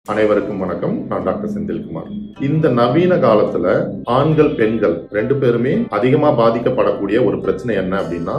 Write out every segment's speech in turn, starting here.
அனைவருக்கும் வணக்கம் நான் டாக்டர் செந்தில்குமார் இந்த நவீன காலத்துல ஆண்கள் பெண்கள் ரெண்டு பேருமே அதிகமா பாதிக்கப்படக்கூடிய ஒரு பிரச்சனை என்ன அப்படின்னா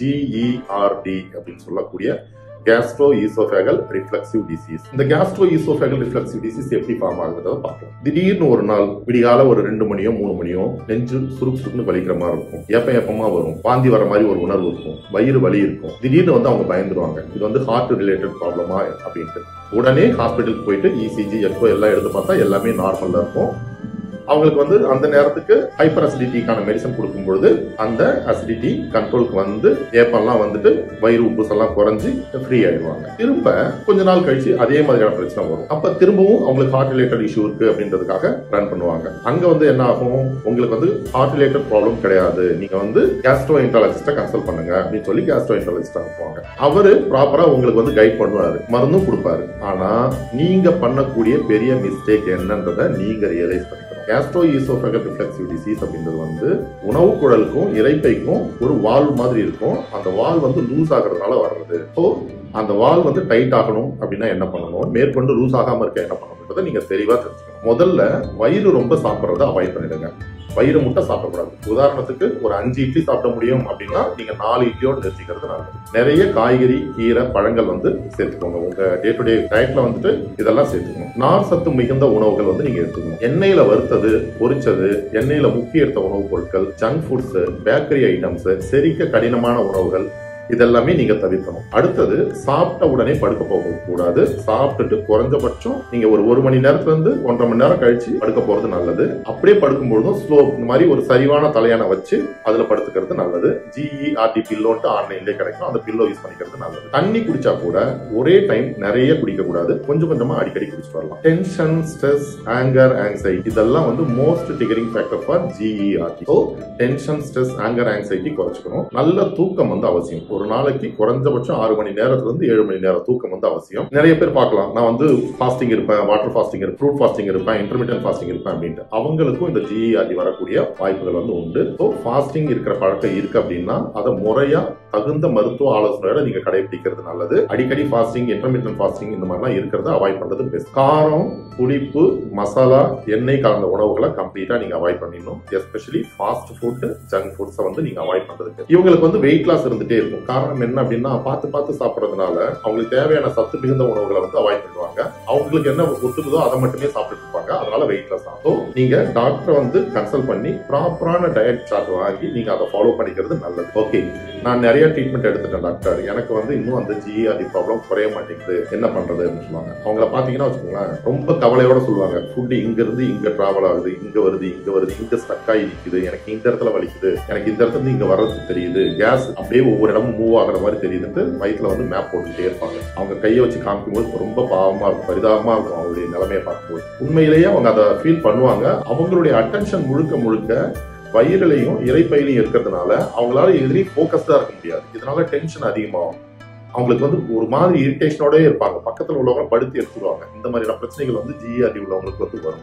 ஜிஇஆர்டி அப்படின்னு சொல்லக்கூடிய கேஸ்ட்ரோ ஈசோஃபேகல் ரிஃப்ளெக்சிவ் டிசீஸ் இந்த கேஸ்ட்ரோ ஈசோஃபேகல் ரிஃப்ளெக்சிவ் டிசீஸ் எப்படி ஃபார்ம் ஆகுறத பார்க்கலாம் திடீர்னு ஒரு நாள் விடிகால ஒரு ரெண்டு மணியோ மூணு மணியோ நெஞ்சு சுருக்கு சுருக்குன்னு வலிக்கிற மாதிரி இருக்கும் ஏப்ப ஏப்பமா வரும் வாந்தி வர மாதிரி ஒரு உணர்வு இருக்கும் வயிறு வலி இருக்கும் திடீர்னு வந்து அவங்க பயந்துருவாங்க இது வந்து ஹார்ட் ரிலேட்டட் ப்ராப்ளமா அப்படின்ட்டு உடனே ஹாஸ்பிட்டலுக்கு போயிட்டு இசிஜி எக்கோ எல்லாம் எடுத்து பார்த்தா எல்லாமே நார்மலா இருக்கும் அவங்களுக்கு வந்து அந்த நேரத்துக்கு ஹைப்பர் அசிடிட்டிக்கான மெடிசன் கொடுக்கும் பொழுது அந்த அசிடிட்டி கண்ட்ரோலுக்கு வந்து ஏப்பெல்லாம் வந்துட்டு வயிறு உப்புஸ் எல்லாம் குறைஞ்சு ஃப்ரீ ஆயிடுவாங்க திரும்ப கொஞ்ச நாள் கழிச்சு அதே மாதிரியான பிரச்சனை வரும் அப்ப திரும்பவும் அவங்களுக்கு ஹார்ட் ரிலேட்டட் இஷ்யூ இருக்கு அப்படின்றதுக்காக ரன் பண்ணுவாங்க அங்க வந்து என்ன ஆகும் உங்களுக்கு வந்து ஹார்ட் ரிலேட்டட் ப்ராப்ளம் கிடையாது நீங்க வந்து கேஸ்ட்ரோ இன்டாலஜிஸ்ட கன்சல்ட் பண்ணுங்க அப்படின்னு சொல்லி கேஸ்ட்ரோ இன்டாலஜிஸ்ட் அனுப்புவாங்க அவரு ப்ராப்பரா உங்களுக்கு வந்து கைட் பண்ணுவாரு மருந்தும் கொடுப்பாரு ஆனா நீங்க பண்ணக்கூடிய பெரிய மிஸ்டேக் என்னன்றதை நீங்க ரியலைஸ் பண்ணிக்கணும் கேஸ்ட்ரோ ஈசோஃபேகல் ரிஃப்ளெக்சிவ் டிசீஸ் அப்படின்றது வந்து உணவு குழலுக்கும் இறைப்பைக்கும் ஒரு வால் மாதிரி இருக்கும் அந்த வால் வந்து லூஸ் ஆகுறதுனால வர்றது ஸோ அந்த வால் வந்து டைட் ஆகணும் அப்படின்னா என்ன பண்ணணும் மேற்கொண்டு லூஸ் ஆகாம இருக்க என்ன பண்ணணுன்றதை நீங்க தெளிவா தெரிஞ்சுக்கணும் முதல்ல வயிறு ரொம்ப சாப்பிட்றத அவாய்ட் பண்ணிடுங்க வயிறு முட்டை சாப்பிடக்கூடாது உதாரணத்துக்கு ஒரு அஞ்சு இட்லி சாப்பிட முடியும் அப்படின்னா நீங்க நாலு இட்லியோட நிறுத்திக்கிறது நல்லது நிறைய காய்கறி கீரை பழங்கள் வந்து சேர்த்துக்கோங்க உங்க டே டு டே டயட்ல வந்துட்டு இதெல்லாம் சேர்த்துக்கணும் நார் சத்து மிகுந்த உணவுகள் வந்து நீங்க எடுத்துக்கணும் எண்ணெயில வறுத்தது பொரிச்சது எண்ணெயில முக்கிய எடுத்த உணவுப் பொருட்கள் ஜங்க் ஃபுட்ஸ் பேக்கரி ஐட்டம்ஸ் செரிக்க கடினமான உணவுகள் இதெல்லாமே நீங்க தவிர்க்கணும் அடுத்தது சாப்பிட்ட உடனே படுக்க போக கூடாது சாப்பிட்டுட்டு குறைஞ்சபட்சம் நீங்க ஒரு ஒரு மணி நேரத்துல இருந்து ஒன்றரை மணி நேரம் கழிச்சு படுக்க போறது நல்லது அப்படியே படுக்கும் பொழுதும் ஸ்லோ இந்த மாதிரி ஒரு சரிவான தலையான வச்சு அதுல படுத்துக்கிறது நல்லது ஜிஇஆர்டி பில்லோன்ட்டு ஆன்லைன்லேயே கிடைக்கும் அந்த பில்லோ யூஸ் பண்ணிக்கிறது நல்லது தண்ணி குடிச்சா கூட ஒரே டைம் நிறைய குடிக்க கூடாது கொஞ்சம் கொஞ்சமா அடிக்கடி குடிச்சிட்டு வரலாம் டென்ஷன் ஸ்ட்ரெஸ் ஆங்கர் ஆங்ஸைட்டி இதெல்லாம் வந்து most triggering factor for GERD so tension stress anger anxiety குறைச்சிக்கணும் நல்ல தூக்கம் வந்து அவசியம் ஒரு நாளைக்கு குறைஞ்சபட்சம் ஆறு மணி நேரத்துல இருந்து ஏழு மணி நேரம் தூக்கம் வந்து அவசியம் நிறைய பேர் பார்க்கலாம் நான் வந்து ஃபாஸ்டிங் இருப்பேன் வாட்டர் ஃபாஸ்டிங் இருப்பேன் ஃப்ரூட் ஃபாஸ்டிங் இருப்பேன் இன்டர்மீடியன் ஃபாஸ்டிங் இருப்பேன் அப்படின்ட்டு அவங்களுக்கும் இந்த ஜிஇஆர்டி வரக்கூடிய வாய்ப்புகள் வந்து உண்டு ஸோ ஃபாஸ்டிங் இருக்கிற பழக்கம் இருக்கு அப்படின்னா அதை முறையா தகுந்த மருத்துவ ஆலோசனையோட நீங்க கடைபிடிக்கிறது நல்லது அடிக்கடி ஃபாஸ்டிங் இன்டர்மீடியன் ஃபாஸ்டிங் இந்த மாதிரிலாம் இருக்கிறத அவாய்ட் பண்றது பெஸ்ட் காரம் புளிப்பு மசாலா எண்ணெய் கலந்த உணவுகளை கம்ப்ளீட்டா நீங்க அவாய்ட் பண்ணிடணும் எஸ்பெஷலி ஃபாஸ்ட் ஃபுட் ஜங்க் ஃபுட்ஸை வந்து நீங்க அவாய்ட் பண்றது best. இவங்களுக்கு வந்து வெயிட் லாஸ் இருந்துட்டே இருக்கும் காரணம் என்ன அப்படின்னா பார்த்து பார்த்து சாப்பிட்றதுனால அவங்களுக்கு தேவையான சத்து மிகுந்த உணவுகளை வந்து அவாய்ட் பண்ணுவாங்க அவங்களுக்கு என்ன ஒத்துக்குதோ அதை மட்டுமே சாப்பிட்டு இருப்பாங்க அதனால வெயிட் லாஸ் ஆகும் நீங்க டாக்டரை வந்து கன்சல்ட் பண்ணி ப்ராப்பரான டயட் சார்ட் வாங்கி நீங்க அதை ஃபாலோ பண்ணிக்கிறது நல்லது ஓகே நான் நிறைய ட்ரீட்மெண்ட் எடுத்துட்டேன் டாக்டர் எனக்கு வந்து இன்னும் அந்த ஜிஆர்டி ப்ராப்ளம் குறைய மாட்டேங்குது என்ன பண்றது அப்படின்னு சொல்லுவாங்க அவங்கள பாத்தீங்கன்னா வச்சுக்கோங்களேன் ரொம்ப கவலையோட சொல்லுவாங்க ஃபுட் இங்க இருந்து இங்க டிராவல் ஆகுது இங்க வருது இங்க வருது இங்க ஸ்டக் ஆகி நிக்குது எனக்கு இந்த இடத்துல வலிக்குது எனக்கு இந்த இடத்துல இருந்து இங்க வர்றது தெரியுது கேஸ் அப்படியே ஒவ்வொரு இடமும் மூவ் ஆகுற மாதிரி தெரியுதுன்ட்டு வயிற்றுல வந்து மேப் போட்டுட்டே இருப்பாங்க அவங்க கையை வச்சு காமிக்கும்போது ரொம்ப பாவமா இருக்கும் பரிதாபமா இருக்கும் அவங்களுடைய நிலைமையை பார்க்கும்போது உண்மையிலேயே அவங்க அதை ஃபீல் பண்ணுவாங்க அவங்களுடைய அட்டென்ஷன் முழுக்க முழுக்க வயிறுலையும் இறைப்பையிலையும் இருக்கிறதுனால அவங்களால எதிரையும் ஃபோக்கஸ்டா இருக்க முடியாது இதனால டென்ஷன் அதிகமாகும் அவங்களுக்கு வந்து ஒரு மாதிரி இரிட்டேஷனோடய இருப்பாங்க பக்கத்துல உள்ளவங்க படுத்தி எடுத்துருவாங்க இந்த மாதிரியான பிரச்சனைகள் வந்து ஜிஆர்டி உள்ளவங்களுக்கு வந்து வரும்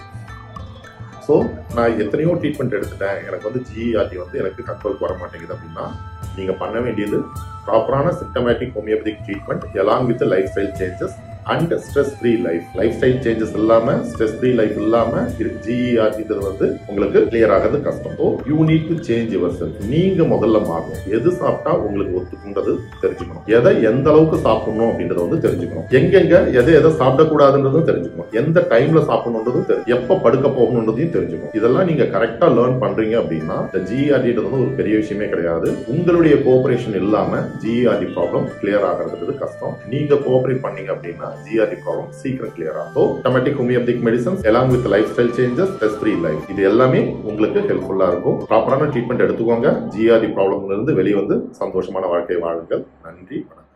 ஸோ நான் எத்தனையோ ட்ரீட்மெண்ட் எடுத்துட்டேன் எனக்கு வந்து ஜிஆர்டி வந்து எனக்கு கண்ட்ரோலுக்கு வர மாட்டேங்குது அப்படின்னா நீங்க பண்ண வேண்டியது ப்ராப்பரான symptomatic homeopathic treatment along with lifestyle changes and stress free life lifestyle changes இல்லாம ஸ்ட்ரெஸ் ஃப்ரீ லைஃப் இல்லாம ஜிஇஆர்டின்றது வந்து உங்களுக்கு கிளியர் ஆகிறது கஷ்டம் so you need to change yourself நீங்க முதல்ல மாறணும் எது சாப்பிட்டா உங்களுக்கு ஒத்துக்குன்றது தெரிஞ்சுக்கணும் எதை எந்த அளவுக்கு சாப்பிடணும் அப்படின்றத வந்து தெரிஞ்சுக்கணும் எங்கெங்க எதை எதை சாப்பிடக்கூடாதுன்றதும் தெரிஞ்சுக்கணும் எந்த டைம்ல சாப்பிடணுன்றதும் தெரியும் எப்ப படுக்க போகணுன்றதையும் தெரிஞ்சுக்கணும் இதெல்லாம் நீங்க கரெக்டா லேர்ன் பண்றீங்க அப்படின்னா இந்த ஜிஆர்டின்றது வந்து ஒரு பெரிய விஷயமே கிடையாது உங்களுடைய கோஆபரேஷன் இல்லாம ஜிஆர்டி ப்ராப்ளம் கிளியர் ஆகிறதுக்கு கஷ்டம் நீங்க கோஆபரேட் பண்ணீங்க அப்படின்னா ஜிஆர்டி ப்ராப்ளம் சீக்கிரம் கிளியர் ஆகும் so symptomatic homeopathic medicines along with lifestyle changes stress free life இது எல்லாமே உங்களுக்கு ஹெல்ப்ஃபுல்லா இருக்கும் ப்ராப்பரான ட்ரீட்மெண்ட் எடுத்துக்கோங்க ஜிஆர்டி ப்ராப்ளம்ல இருந்து வெளியே வந்து சந்தோஷமான வாழ்க்கை வாழுங்கள் நன்றி வணக்கம்